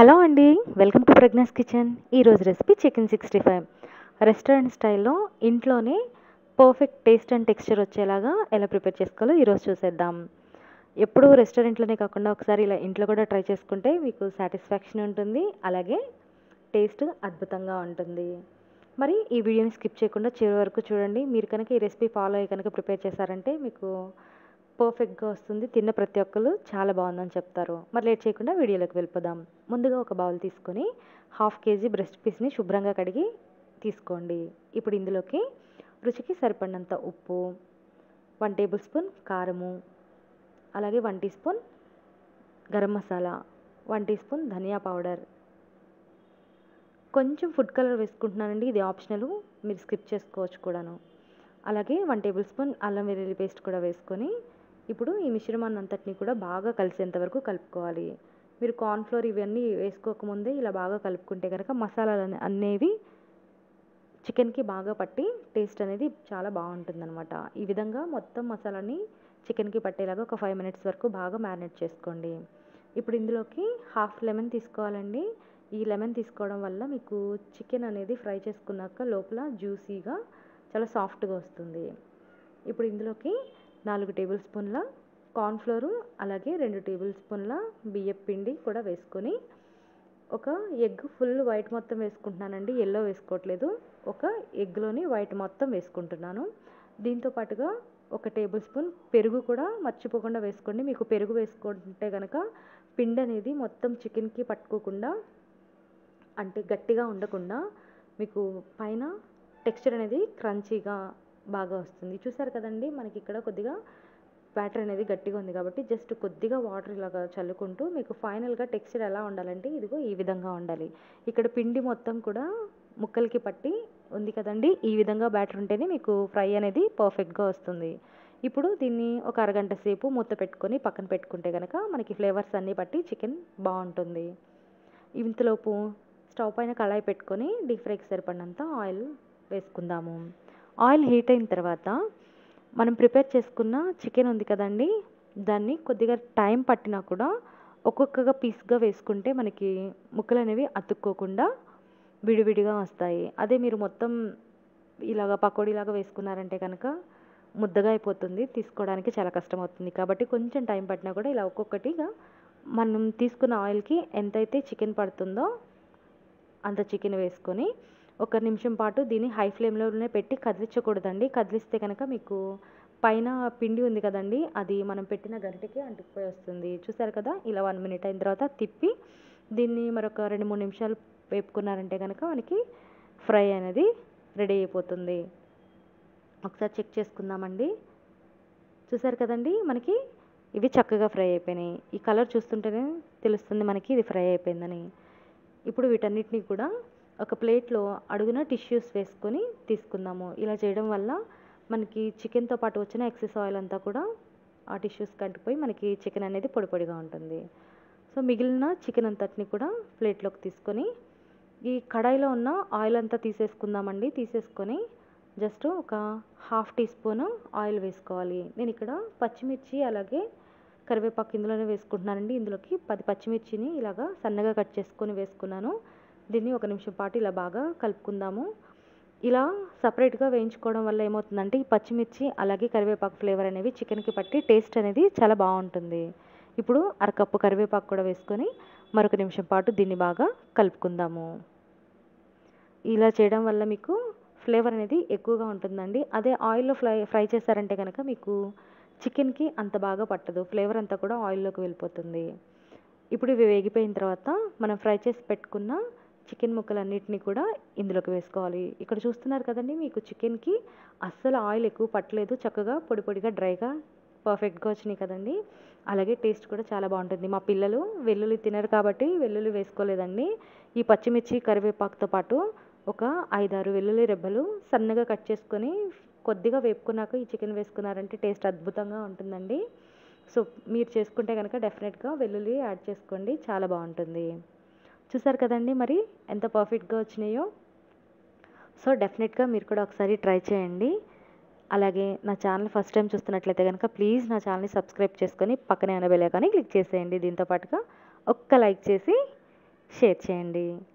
hello అండి welcome to Pragna's kitchen ఈరోజు recipe chicken sixty five restaurant స్టైల్లో ఇంట్లోనే పర్ఫెక్ట్ టేస్ట్ అండ్ టెక్స్చర్ వచ్చేలాగా ఎలా ప్రిపేర్ చేసుకోవాలో ఈరోజు చూసేద్దాం ఎప్పుడూ రెస్టారెంట్లోనే కాకుండా ఒకసారి ఇలా ఇంట్లో కూడా ట్రై చేసుకుంటే మీకు సాటిస్ఫాక్షన్ ఉంటుంది అలాగే టేస్ట్ అద్భుతంగా ఉంటుంది మరి ఈ వీడియోని స్కిప్ చేయకుండా చివరి వరకు చూడండి మీరు కనుక ఈ రెసిపీ ఫాలో అయ్యి కనుక ప్రిపేర్ చేశారంటే మీకు పర్ఫెక్ట్గా వస్తుంది తిన్న ప్రతి ఒక్కరు చాలా బాగుందని చెప్తారు మరి లేట్ చేయకుండా వీడియోలోకి వెళ్ళిపోదాం ముందుగా ఒక బౌల్ తీసుకొని హాఫ్ కేజీ బ్రెస్ట్ పీస్ని శుభ్రంగా కడిగి తీసుకోండి ఇప్పుడు ఇందులోకి రుచికి సరిపడినంత ఉప్పు వన్ టేబుల్ స్పూన్ కారము అలాగే one teaspoon garam masala one teaspoon ధనియా పౌడర్ కొంచెం ఫుడ్ కలర్ వేసుకుంటున్నానండి ఇది ఆప్షనల్ మీరు స్కిప్ చేసుకోవచ్చు కూడాను అలాగే వన్ టేబుల్ స్పూన్ అల్లం వెల్లుల్లి పేస్ట్ కూడా వేసుకొని ఇప్పుడు ఈ మిశ్రమాన్ని అంతటిని కూడా బాగా కలిసేంత వరకు కలుపుకోవాలి మీరు కార్న్ఫ్లోర్ ఇవన్నీ వేసుకోకముందే ఇలా బాగా కలుపుకుంటే కనుక మసాలాలు అనేవి చికెన్కి బాగా పట్టి టేస్ట్ అనేది చాలా బాగుంటుందన్నమాట ఈ విధంగా మొత్తం మసాలాని చికెన్కి పట్టేలాగా ఒక ఫైవ్ మినిట్స్ వరకు బాగా మ్యారినేట్ చేసుకోండి ఇప్పుడు ఇందులోకి హాఫ్ లెమన్ తీసుకోవాలండి ఈ లెమన్ తీసుకోవడం వల్ల మీకు చికెన్ అనేది ఫ్రై చేసుకున్నాక లోపల జ్యూసీగా చాలా సాఫ్ట్గా వస్తుంది ఇప్పుడు ఇందులోకి నాలుగు టేబుల్ స్పూన్ల కార్న్ఫ్లోరు అలాగే రెండు టేబుల్ స్పూన్ల బియ్యం పిండి కూడా వేసుకొని ఒక ఎగ్ ఫుల్ వైట్ మొత్తం వేసుకుంటున్నానండి ఎల్లో వేసుకోవట్లేదు ఒక ఎగ్లోని వైట్ మొత్తం వేసుకుంటున్నాను దీంతో పాటుగా ఒక టేబుల్ స్పూన్ పెరుగు కూడా మర్చిపోకుండా వేసుకోండి మీకు పెరుగు వేసుకుంటే కనుక పిండి అనేది మొత్తం చికెన్కి పట్టుకోకుండా అంటే గట్టిగా ఉండకుండా మీకు పైన టెక్స్చర్ అనేది క్రంచీగా బాగా వస్తుంది చూసారు కదండి మనకి ఇక్కడ కొద్దిగా బ్యాటర్ అనేది గట్టిగా ఉంది కాబట్టి జస్ట్ కొద్దిగా వాటర్ ఇలాగా చల్లుకుంటూ మీకు ఫైనల్గా టెక్స్చర్ ఎలా ఉండాలంటే ఇదిగో ఈ విధంగా ఉండాలి ఇక్కడ పిండి మొత్తం కూడా ముక్కలకి పట్టి ఉంది కదండి ఈ విధంగా బ్యాటర్ ఉంటేనే మీకు ఫ్రై అనేది పర్ఫెక్ట్గా వస్తుంది ఇప్పుడు దీన్ని ఒక అరగంట సేపు మూత పెట్టుకొని పక్కన పెట్టుకుంటే కనుక మనకి ఫ్లేవర్స్ అన్నీ పట్టి చికెన్ బాగుంటుంది ఇంతలోపు స్టవ్ పైన కళాయి పెట్టుకొని డీప్ ఫ్రైకి సరిపడినంత ఆయిల్ వేసుకుందాము ఆయిల్ హీట్ అయిన తర్వాత మనం ప్రిపేర్ చేసుకున్న చికెన్ ఉంది కదండి దాన్ని కొద్దిగా టైం పట్టినా కూడా ఒక్కొక్కగా పీస్గా వేసుకుంటే మనకి ముక్కలు అనేవి అతుక్కోకుండా విడివిడిగా వస్తాయి అదే మీరు మొత్తం ఇలాగ పకోడీలాగా వేసుకున్నారంటే కనుక ముద్దగా అయిపోతుంది తీసుకోవడానికి చాలా కష్టం అవుతుంది కాబట్టి కొంచెం టైం పట్టినా కూడా ఇలా ఒక్కొక్కటిగా మనం తీసుకున్న ఆయిల్కి ఎంతైతే చికెన్ పడుతుందో అంత చికెన్ వేసుకొని ఒక నిమిషం పాటు దీన్ని హై ఫ్లేమ్లోనే పెట్టి కదిలించకూడదండి కదిలిస్తే కనుక మీకు పైన పిండి ఉంది కదండి అది మనం పెట్టిన గరిటెకి అంటుకుపోయి వస్తుంది చూసారు కదా ఇలా వన్ మినిట్ అయిన తర్వాత తిప్పి దీన్ని మరొక రెండు మూడు నిమిషాలు వేపుకున్నారంటే కనుక మనకి ఫ్రై అనేది రెడీ అయిపోతుంది ఒకసారి చెక్ చేసుకుందామండి చూసారు కదండి మనకి ఇవి చక్కగా ఫ్రై అయిపోయినాయి ఈ కలర్ చూస్తుంటేనే తెలుస్తుంది మనకి ఇది ఫ్రై అయిపోయిందని ఇప్పుడు వీటన్నిటిని కూడా ఒక ప్లేట్లో అడుగున టిష్యూస్ వేసుకొని తీసుకుందాము ఇలా చేయడం వల్ల మనకి చికెన్తో పాటు వచ్చిన ఎక్సెస్ ఆయిల్ అంతా కూడా ఆ టిష్యూస్ కంటిపోయి మనకి చికెన్ అనేది పొడి పొడిగా ఉంటుంది సో మిగిలిన చికెన్ అంతటిని కూడా ప్లేట్లోకి తీసుకొని ఈ కడాయిలో ఉన్న ఆయిల్ అంతా తీసేసుకుందామండి తీసేసుకొని జస్ట్ ఒక హాఫ్ టీ స్పూన్ ఆయిల్ వేసుకోవాలి నేను ఇక్కడ పచ్చిమిర్చి అలాగే కరివేపాకు ఇందులోనే వేసుకుంటున్నానండి ఇందులోకి పది పచ్చిమిర్చిని ఇలాగా సన్నగా కట్ చేసుకొని వేసుకున్నాను దీన్ని ఒక నిమిషం పాటు ఇలా బాగా కలుపుకుందాము ఇలా సపరేట్గా వేయించుకోవడం వల్ల ఏమవుతుందంటే ఈ పచ్చిమిర్చి అలాగే కరివేపాకు ఫ్లేవర్ అనేవి చికెన్కి పట్టి టేస్ట్ అనేది చాలా బాగుంటుంది ఇప్పుడు అరకప్పు కరివేపాకు కూడా వేసుకొని మరొక నిమిషం పాటు దీన్ని బాగా కలుపుకుందాము ఇలా చేయడం వల్ల మీకు ఫ్లేవర్ అనేది ఎక్కువగా ఉంటుందండి అదే ఆయిల్లో ఫ్రై ఫ్రై చేశారంటే కనుక మీకు చికెన్కి అంత బాగా పట్టదు ఫ్లేవర్ అంతా కూడా ఆయిల్లోకి వెళ్ళిపోతుంది ఇప్పుడు ఇవి వేగిపోయిన తర్వాత మనం ఫ్రై చేసి పెట్టుకున్న చికెన్ ముక్కలన్నిటిని కూడా ఇందులోకి వేసుకోవాలి ఇక్కడ చూస్తున్నారు కదండి మీకు చికెన్కి అస్సలు ఆయిల్ ఎక్కువ పట్టలేదు చక్కగా పొడి పొడిగా డ్రైగా పర్ఫెక్ట్గా వచ్చినాయి కదండి అలాగే టేస్ట్ కూడా చాలా బాగుంటుంది మా పిల్లలు వెల్లుల్లి తినరు కాబట్టి వెల్లుల్లి వేసుకోలేదండి ఈ పచ్చిమిర్చి కరివేపాకుతో పాటు ఒక ఐదారు వెల్లుల్లి రెబ్బలు సన్నగా కట్ చేసుకొని కొద్దిగా వేపుకున్నాక ఈ చికెన్ వేసుకున్నారంటే టేస్ట్ అద్భుతంగా ఉంటుందండి సో మీరు చేసుకుంటే కనుక డెఫినెట్గా వెల్లుల్లి యాడ్ చేసుకోండి చాలా బాగుంటుంది చూసారు కదండి మరి ఎంత పర్ఫెక్ట్గా వచ్చినాయో సో డెఫినెట్గా మీరు కూడా ఒకసారి ట్రై చేయండి అలాగే నా ఛానల్ ఫస్ట్ టైం చూస్తున్నట్లయితే కనుక ప్లీజ్ నా ఛానల్ని సబ్స్క్రైబ్ చేసుకొని పక్కనే ఉన్న బెల్ ఐకాన్ని క్లిక్ చేసేయండి దీంతో పాటుగా ఒక్క లైక్ చేసి షేర్ చేయండి